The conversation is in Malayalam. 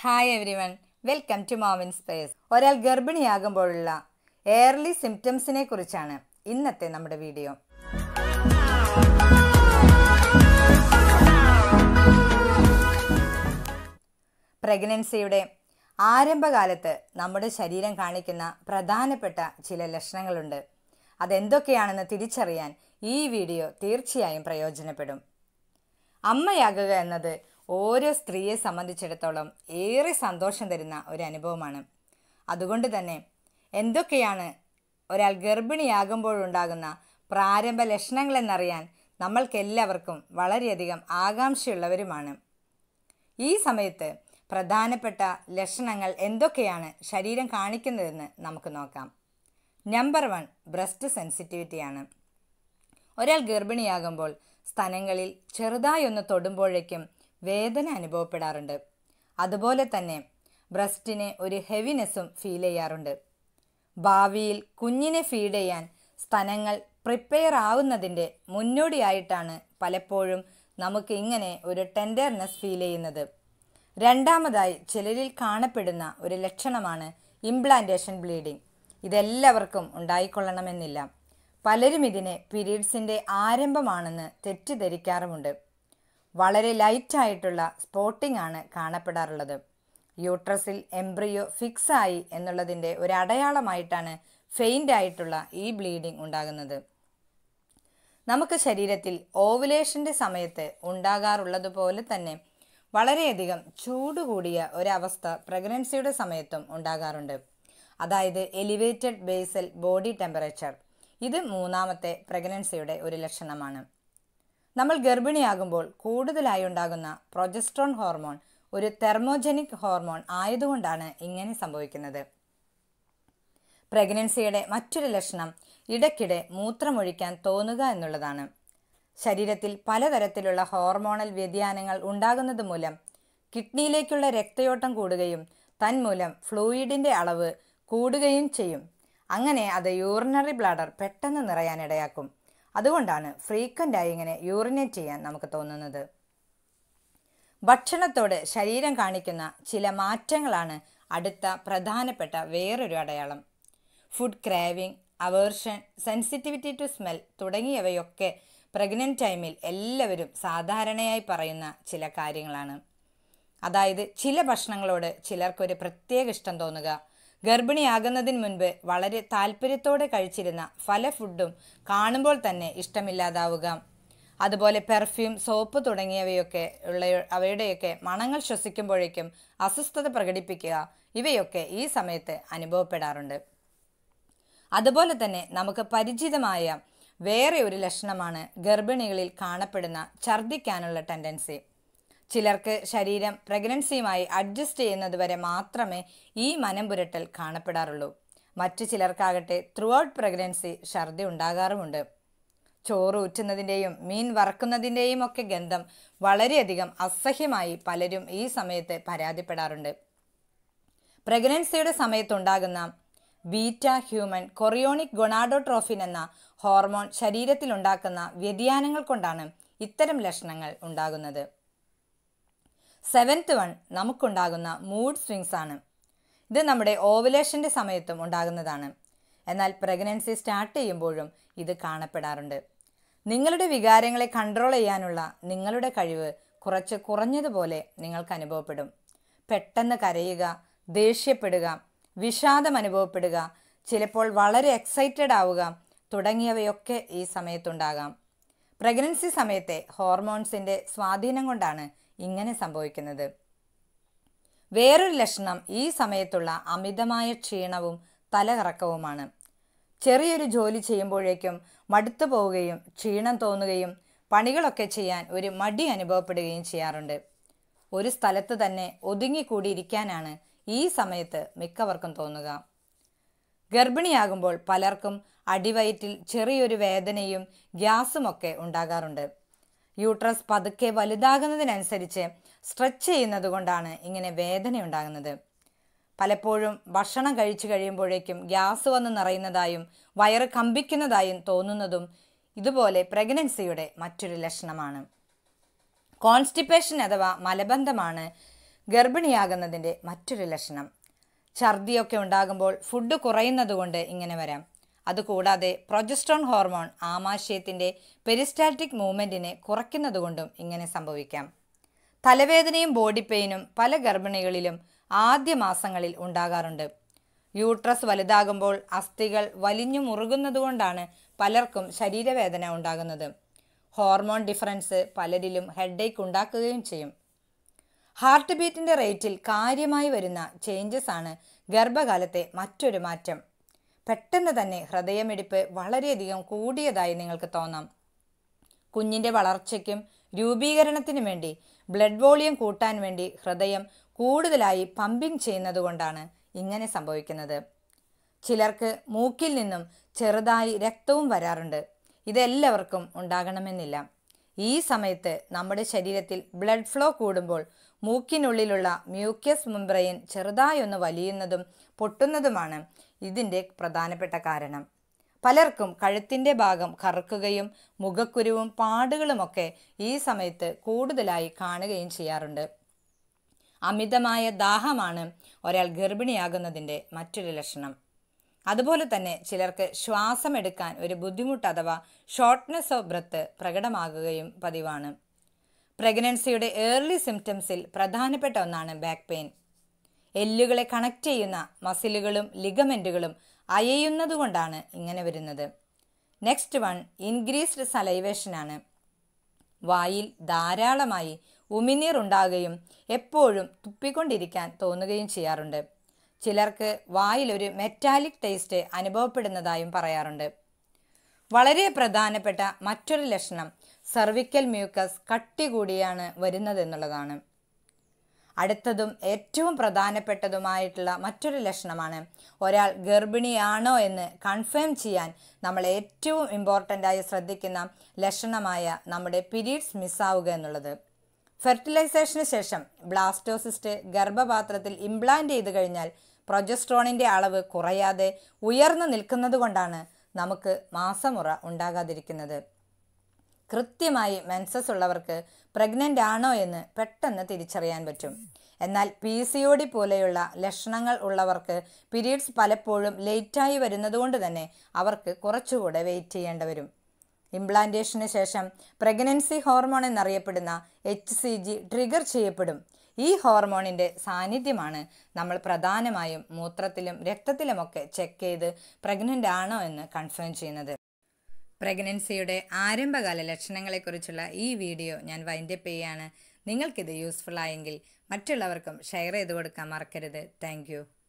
hi everyone welcome to Momin space ഒരാൾ ഗർഭിണിയാകുമ്പോഴുള്ള എയർലി സിംറ്റംസിനെ കുറിച്ചാണ് ഇന്നത്തെ നമ്മുടെ വീഡിയോ പ്രഗ്നൻസിയുടെ ആരംഭകാലത്ത് നമ്മുടെ ശരീരം കാണിക്കുന്ന പ്രധാനപ്പെട്ട ചില ലക്ഷണങ്ങളുണ്ട് അതെന്തൊക്കെയാണെന്ന് തിരിച്ചറിയാൻ ഈ വീഡിയോ തീർച്ചയായും പ്രയോജനപ്പെടും അമ്മയാകുക എന്നത് ഓരോ സ്ത്രീയെ സംബന്ധിച്ചിടത്തോളം ഏറെ സന്തോഷം തരുന്ന ഒരു അനുഭവമാണ് അതുകൊണ്ട് തന്നെ എന്തൊക്കെയാണ് ഒരാൾ ഗർഭിണിയാകുമ്പോഴുണ്ടാകുന്ന പ്രാരംഭ ലക്ഷണങ്ങളെന്നറിയാൻ നമ്മൾക്കെല്ലാവർക്കും വളരെയധികം ആകാംക്ഷയുള്ളവരുമാണ് ഈ സമയത്ത് പ്രധാനപ്പെട്ട ലക്ഷണങ്ങൾ എന്തൊക്കെയാണ് ശരീരം കാണിക്കുന്നതെന്ന് നമുക്ക് നോക്കാം നമ്പർ വൺ ബ്രസ്റ്റ് സെൻസിറ്റിവിറ്റിയാണ് ഒരാൾ ഗർഭിണിയാകുമ്പോൾ സ്തനങ്ങളിൽ ചെറുതായി ഒന്ന് തൊടുമ്പോഴേക്കും വേദന അനുഭവപ്പെടാറുണ്ട് അതുപോലെ തന്നെ ബ്രസ്റ്റിന് ഒരു ഹെവിനെസ്സും ഫീൽ ചെയ്യാറുണ്ട് ഭാവിയിൽ കുഞ്ഞിനെ ഫീഡ് ചെയ്യാൻ സ്തനങ്ങൾ പ്രിപ്പയർ ആവുന്നതിൻ്റെ മുന്നോടിയായിട്ടാണ് പലപ്പോഴും നമുക്ക് ഇങ്ങനെ ഒരു ടെൻഡർനെസ് ഫീൽ ചെയ്യുന്നത് രണ്ടാമതായി ചിലരിൽ കാണപ്പെടുന്ന ഒരു ലക്ഷണമാണ് ഇംപ്ലാന്റേഷൻ ബ്ലീഡിംഗ് ഇതെല്ലാവർക്കും ഉണ്ടായിക്കൊള്ളണമെന്നില്ല പലരും ഇതിനെ പീരീഡ്സിൻ്റെ ആരംഭമാണെന്ന് തെറ്റിദ്ധരിക്കാറുമുണ്ട് വളരെ ലൈറ്റായിട്ടുള്ള സ്പോട്ടിംഗ് ആണ് കാണപ്പെടാറുള്ളത് യൂട്രസിൽ എംബ്രിയോ ഫിക്സ് ആയി എന്നുള്ളതിൻ്റെ ഒരു അടയാളമായിട്ടാണ് ഫെയിൻ്റ് ആയിട്ടുള്ള ഈ ബ്ലീഡിംഗ് ഉണ്ടാകുന്നത് നമുക്ക് ശരീരത്തിൽ ഓവുലേഷൻ്റെ സമയത്ത് ഉണ്ടാകാറുള്ളതുപോലെ തന്നെ വളരെയധികം ചൂട് കൂടിയ ഒരവസ്ഥ പ്രഗ്നൻസിയുടെ സമയത്തും ഉണ്ടാകാറുണ്ട് അതായത് എലിവേറ്റഡ് ബേസൽ ബോഡി ടെമ്പറേച്ചർ ഇത് മൂന്നാമത്തെ പ്രഗ്നൻസിയുടെ ഒരു ലക്ഷണമാണ് നമ്മൾ ഗർഭിണിയാകുമ്പോൾ കൂടുതലായി ഉണ്ടാകുന്ന പ്രൊജസ്ട്രോൺ ഹോർമോൺ ഒരു തെർമോജനിക് ഹോർമോൺ ആയതുകൊണ്ടാണ് ഇങ്ങനെ സംഭവിക്കുന്നത് പ്രഗ്നൻസിയുടെ മറ്റൊരു ലക്ഷണം ഇടയ്ക്കിടെ മൂത്രമൊഴിക്കാൻ തോന്നുക എന്നുള്ളതാണ് ശരീരത്തിൽ പലതരത്തിലുള്ള ഹോർമോണൽ വ്യതിയാനങ്ങൾ ഉണ്ടാകുന്നത് മൂലം കിഡ്നിയിലേക്കുള്ള രക്തയോട്ടം കൂടുകയും തന്മൂലം ഫ്ലൂയിഡിൻ്റെ അളവ് കൂടുകയും ചെയ്യും അങ്ങനെ അത് യൂറിനറി ബ്ലാഡർ പെട്ടെന്ന് നിറയാൻ ഇടയാക്കും അതുകൊണ്ടാണ് ഫ്രീക്വൻ്റായി ഇങ്ങനെ യൂറിനേറ്റ് ചെയ്യാൻ നമുക്ക് തോന്നുന്നത് ഭക്ഷണത്തോട് ശരീരം കാണിക്കുന്ന ചില മാറ്റങ്ങളാണ് അടുത്ത പ്രധാനപ്പെട്ട വേറൊരു അടയാളം food craving aversion sensitivity to smell തുടങ്ങിയവയൊക്കെ പ്രഗ്നൻ്റ് ടൈമിൽ എല്ലാവരും സാധാരണയായി പറയുന്ന ചില കാര്യങ്ങളാണ് അതായത് ചില ഭക്ഷണങ്ങളോട് ചിലർക്കൊരു പ്രത്യേക ഇഷ്ടം തോന്നുക ഗർഭിണിയാകുന്നതിന് മുൻപ് വളരെ താല്പര്യത്തോടെ കഴിച്ചിരുന്ന പല ഫുഡും കാണുമ്പോൾ തന്നെ ഇഷ്ടമില്ലാതാവുക അതുപോലെ പെർഫ്യൂം സോപ്പ് തുടങ്ങിയവയൊക്കെ ഉള്ള അവയുടെയൊക്കെ മണങ്ങൾ ശ്വസിക്കുമ്പോഴേക്കും അസ്വസ്ഥത പ്രകടിപ്പിക്കുക ഇവയൊക്കെ ഈ സമയത്ത് അനുഭവപ്പെടാറുണ്ട് അതുപോലെ തന്നെ നമുക്ക് പരിചിതമായ വേറെ ഒരു ലക്ഷണമാണ് ഗർഭിണികളിൽ കാണപ്പെടുന്ന ഛർദ്ദിക്കാനുള്ള ടെൻഡൻസി ചിലർക്ക് ശരീരം പ്രഗ്നൻസിയുമായി അഡ്ജസ്റ്റ് ചെയ്യുന്നത് വരെ മാത്രമേ ഈ മനം പുരട്ടൽ കാണപ്പെടാറുള്ളൂ മറ്റു ചിലർക്കാകട്ടെ ത്രൂ ഔട്ട് പ്രഗ്നൻസി ഛർദി ഉണ്ടാകാറുമുണ്ട് ചോറ് ഊറ്റുന്നതിൻ്റെയും മീൻ വറക്കുന്നതിൻ്റെയും ഒക്കെ ഗന്ധം വളരെയധികം അസഹ്യമായി പലരും ഈ സമയത്ത് പരാതിപ്പെടാറുണ്ട് പ്രഗ്നൻസിയുടെ സമയത്തുണ്ടാകുന്ന ബീറ്റ ഹ്യൂമൻ കൊറിയോണിക് ഗൊണാഡോട്രോഫിൻ എന്ന ഹോർമോൺ ശരീരത്തിലുണ്ടാക്കുന്ന വ്യതിയാനങ്ങൾ കൊണ്ടാണ് ഇത്തരം ലക്ഷണങ്ങൾ ഉണ്ടാകുന്നത് സെവൻത്ത് വൺ നമുക്കുണ്ടാകുന്ന മൂഡ് സ്വിങ്സ് ആണ് ഇത് നമ്മുടെ ഓവുലേഷൻ്റെ സമയത്തും ഉണ്ടാകുന്നതാണ് എന്നാൽ പ്രഗ്നൻസി സ്റ്റാർട്ട് ചെയ്യുമ്പോഴും ഇത് കാണപ്പെടാറുണ്ട് നിങ്ങളുടെ വികാരങ്ങളെ കൺട്രോൾ ചെയ്യാനുള്ള നിങ്ങളുടെ കഴിവ് കുറച്ച് കുറഞ്ഞതുപോലെ നിങ്ങൾക്ക് അനുഭവപ്പെടും പെട്ടെന്ന് കരയുക ദേഷ്യപ്പെടുക വിഷാദം അനുഭവപ്പെടുക ചിലപ്പോൾ വളരെ എക്സൈറ്റഡ് ആവുക തുടങ്ങിയവയൊക്കെ ഈ സമയത്തുണ്ടാകാം പ്രഗ്നൻസി സമയത്തെ ഹോർമോൺസിൻ്റെ സ്വാധീനം കൊണ്ടാണ് ഇങ്ങനെ സംഭവിക്കുന്നത് വേറൊരു ലക്ഷണം ഈ സമയത്തുള്ള അമിതമായ ക്ഷീണവും തലകറക്കവുമാണ് ചെറിയൊരു ജോലി ചെയ്യുമ്പോഴേക്കും മടുത്തു പോവുകയും ക്ഷീണം തോന്നുകയും പണികളൊക്കെ ചെയ്യാൻ ഒരു മടി അനുഭവപ്പെടുകയും ചെയ്യാറുണ്ട് ഒരു സ്ഥലത്ത് തന്നെ ഒതുങ്ങിക്കൂടിയിരിക്കാനാണ് ഈ സമയത്ത് മിക്കവർക്കും തോന്നുക ഗർഭിണിയാകുമ്പോൾ പലർക്കും അടിവയറ്റിൽ ചെറിയൊരു വേദനയും ഗ്യാസുമൊക്കെ ഉണ്ടാകാറുണ്ട് യൂട്രസ് പതുക്കെ വലുതാകുന്നതിനനുസരിച്ച് സ്ട്രെച്ച് ചെയ്യുന്നത് കൊണ്ടാണ് ഇങ്ങനെ വേദന ഉണ്ടാകുന്നത് പലപ്പോഴും ഭക്ഷണം കഴിച്ചു കഴിയുമ്പോഴേക്കും ഗ്യാസ് വന്ന് നിറയുന്നതായും വയറ് കമ്പിക്കുന്നതായും തോന്നുന്നതും ഇതുപോലെ പ്രഗ്നൻസിയുടെ മറ്റൊരു ലക്ഷണമാണ് കോൺസ്റ്റിപ്പേഷൻ അഥവാ മലബന്ധമാണ് ഗർഭിണിയാകുന്നതിൻ്റെ മറ്റൊരു ലക്ഷണം ഛർദിയൊക്കെ ഉണ്ടാകുമ്പോൾ ഫുഡ് കുറയുന്നതുകൊണ്ട് ഇങ്ങനെ വരാം അതുകൂടാതെ പ്രൊജസ്ട്രോൺ ഹോർമോൺ ആമാശയത്തിൻ്റെ പെരിസ്റ്റാറ്റിക് മൂവ്മെൻറ്റിനെ കുറയ്ക്കുന്നതുകൊണ്ടും ഇങ്ങനെ സംഭവിക്കാം തലവേദനയും ബോഡി പെയിനും പല ഗർഭിണികളിലും ആദ്യ മാസങ്ങളിൽ ഉണ്ടാകാറുണ്ട് യൂട്രസ് വലുതാകുമ്പോൾ അസ്ഥികൾ വലിഞ്ഞു മുറുകുന്നതുകൊണ്ടാണ് പലർക്കും ശരീരവേദന ഉണ്ടാകുന്നത് ഹോർമോൺ ഡിഫറൻസ് പലരിലും ഹെഡേക്ക് ഉണ്ടാക്കുകയും ചെയ്യും ഹാർട്ട് ബീറ്റിൻ്റെ റേറ്റിൽ കാര്യമായി വരുന്ന ചേഞ്ചസ് ആണ് ഗർഭകാലത്തെ മറ്റൊരു മാറ്റം പെട്ടെന്ന് തന്നെ ഹൃദയമിടിപ്പ് വളരെയധികം കൂടിയതായി നിങ്ങൾക്ക് തോന്നാം കുഞ്ഞിൻ്റെ വളർച്ചയ്ക്കും രൂപീകരണത്തിനും വേണ്ടി ബ്ലഡ് വോളിയം കൂട്ടാൻ വേണ്ടി ഹൃദയം കൂടുതലായി പമ്പിങ് ചെയ്യുന്നത് കൊണ്ടാണ് ഇങ്ങനെ സംഭവിക്കുന്നത് ചിലർക്ക് മൂക്കിൽ നിന്നും ചെറുതായി രക്തവും വരാറുണ്ട് ഇതെല്ലാവർക്കും ഉണ്ടാകണമെന്നില്ല ഈ സമയത്ത് നമ്മുടെ ശരീരത്തിൽ ബ്ലഡ് ഫ്ലോ കൂടുമ്പോൾ മൂക്കിനുള്ളിലുള്ള മ്യൂക്കസ് മെംബ്രെയിൻ ചെറുതായൊന്ന് വലിയുന്നതും പൊട്ടുന്നതുമാണ് ഇതിൻ്റെ പ്രധാനപ്പെട്ട കാരണം പലർക്കും കഴുത്തിൻ്റെ ഭാഗം കറുക്കുകയും മുഖക്കുരുവും പാടുകളുമൊക്കെ ഈ സമയത്ത് കൂടുതലായി കാണുകയും ചെയ്യാറുണ്ട് അമിതമായ ദാഹമാണ് ഒരാൾ ഗർഭിണിയാകുന്നതിൻ്റെ മറ്റൊരു ലക്ഷണം അതുപോലെ തന്നെ ചിലർക്ക് ശ്വാസമെടുക്കാൻ ഒരു ബുദ്ധിമുട്ട് അഥവാ ഷോർട്ട്നെസ് ഓഫ് ബ്രത്ത് പ്രകടമാകുകയും പതിവാണ് പ്രഗ്നൻസിയുടെ ഏർലി സിംറ്റംസിൽ പ്രധാനപ്പെട്ട ഒന്നാണ് ബാക്ക് പെയിൻ എല്ലുകളെ കണക്ട് ചെയ്യുന്ന മസിലുകളും ലിഗമെൻറ്റുകളും അയയുന്നതുകൊണ്ടാണ് ഇങ്ങനെ വരുന്നത് നെക്സ്റ്റ് വൺ ഇൻക്രീസ്ഡ് സലൈവേഷനാണ് വായിൽ ധാരാളമായി ഉമിനീർ ഉണ്ടാകുകയും എപ്പോഴും തുപ്പിക്കൊണ്ടിരിക്കാൻ തോന്നുകയും ചെയ്യാറുണ്ട് ചിലർക്ക് വായിൽ ഒരു മെറ്റാലിക് ടേസ്റ്റ് അനുഭവപ്പെടുന്നതായും പറയാറുണ്ട് വളരെ പ്രധാനപ്പെട്ട മറ്റൊരു ലക്ഷണം സർവിക്കൽ മ്യൂക്കസ് കട്ടി കൂടിയാണ് വരുന്നതെന്നുള്ളതാണ് അടുത്തതും ഏറ്റവും പ്രധാനപ്പെട്ടതുമായിട്ടുള്ള മറ്റൊരു ലക്ഷണമാണ് ഒരാൾ ഗർഭിണിയാണോ എന്ന് കൺഫേം ചെയ്യാൻ നമ്മൾ ഏറ്റവും ഇമ്പോർട്ടൻ്റ് ആയി ശ്രദ്ധിക്കുന്ന ലക്ഷണമായ നമ്മുടെ പീരീഡ്സ് മിസ്സാവുക എന്നുള്ളത് ഫെർട്ടിലൈസേഷന് ശേഷം ബ്ലാസ്റ്റോസിസ്റ്റ് ഗർഭപാത്രത്തിൽ ഇംപ്ലാന്റ് ചെയ്ത് കഴിഞ്ഞാൽ പ്രൊജസ്ട്രോണിൻ്റെ അളവ് കുറയാതെ ഉയർന്നു നിൽക്കുന്നത് കൊണ്ടാണ് നമുക്ക് മാസമുറ ഉണ്ടാകാതിരിക്കുന്നത് കൃത്യമായി മെൻസസ് ഉള്ളവർക്ക് പ്രഗ്നൻ്റ് ആണോ എന്ന് പെട്ടെന്ന് തിരിച്ചറിയാൻ പറ്റും എന്നാൽ പി സി ഒ ഡി പോലെയുള്ള ലക്ഷണങ്ങൾ ഉള്ളവർക്ക് പീരീഡ്സ് പലപ്പോഴും ലേറ്റായി വരുന്നതുകൊണ്ട് തന്നെ അവർക്ക് കുറച്ചുകൂടെ വെയിറ്റ് ചെയ്യേണ്ടി വരും ഇംപ്ലാന്റേഷന് ശേഷം പ്രഗ്നൻസി ഹോർമോൺ എന്നറിയപ്പെടുന്ന എച്ച് സി ജി ട്രിഗർ ചെയ്യപ്പെടും ഈ ഹോർമോണിൻ്റെ സാന്നിധ്യമാണ് നമ്മൾ പ്രധാനമായും മൂത്രത്തിലും രക്തത്തിലുമൊക്കെ ചെക്ക് ചെയ്ത് പ്രഗ്നൻ്റ് ആണോ എന്ന് കൺഫേം ചെയ്യുന്നത് പ്രഗ്നൻസിയുടെ ആരംഭകാല ലക്ഷണങ്ങളെക്കുറിച്ചുള്ള ഈ വീഡിയോ ഞാൻ വൈൻഡപ്പ് ചെയ്യാണ് നിങ്ങൾക്കിത് യൂസ്ഫുൾ ആയെങ്കിൽ മറ്റുള്ളവർക്കും ഷെയർ ചെയ്ത് കൊടുക്കാൻ മറക്കരുത് താങ്ക്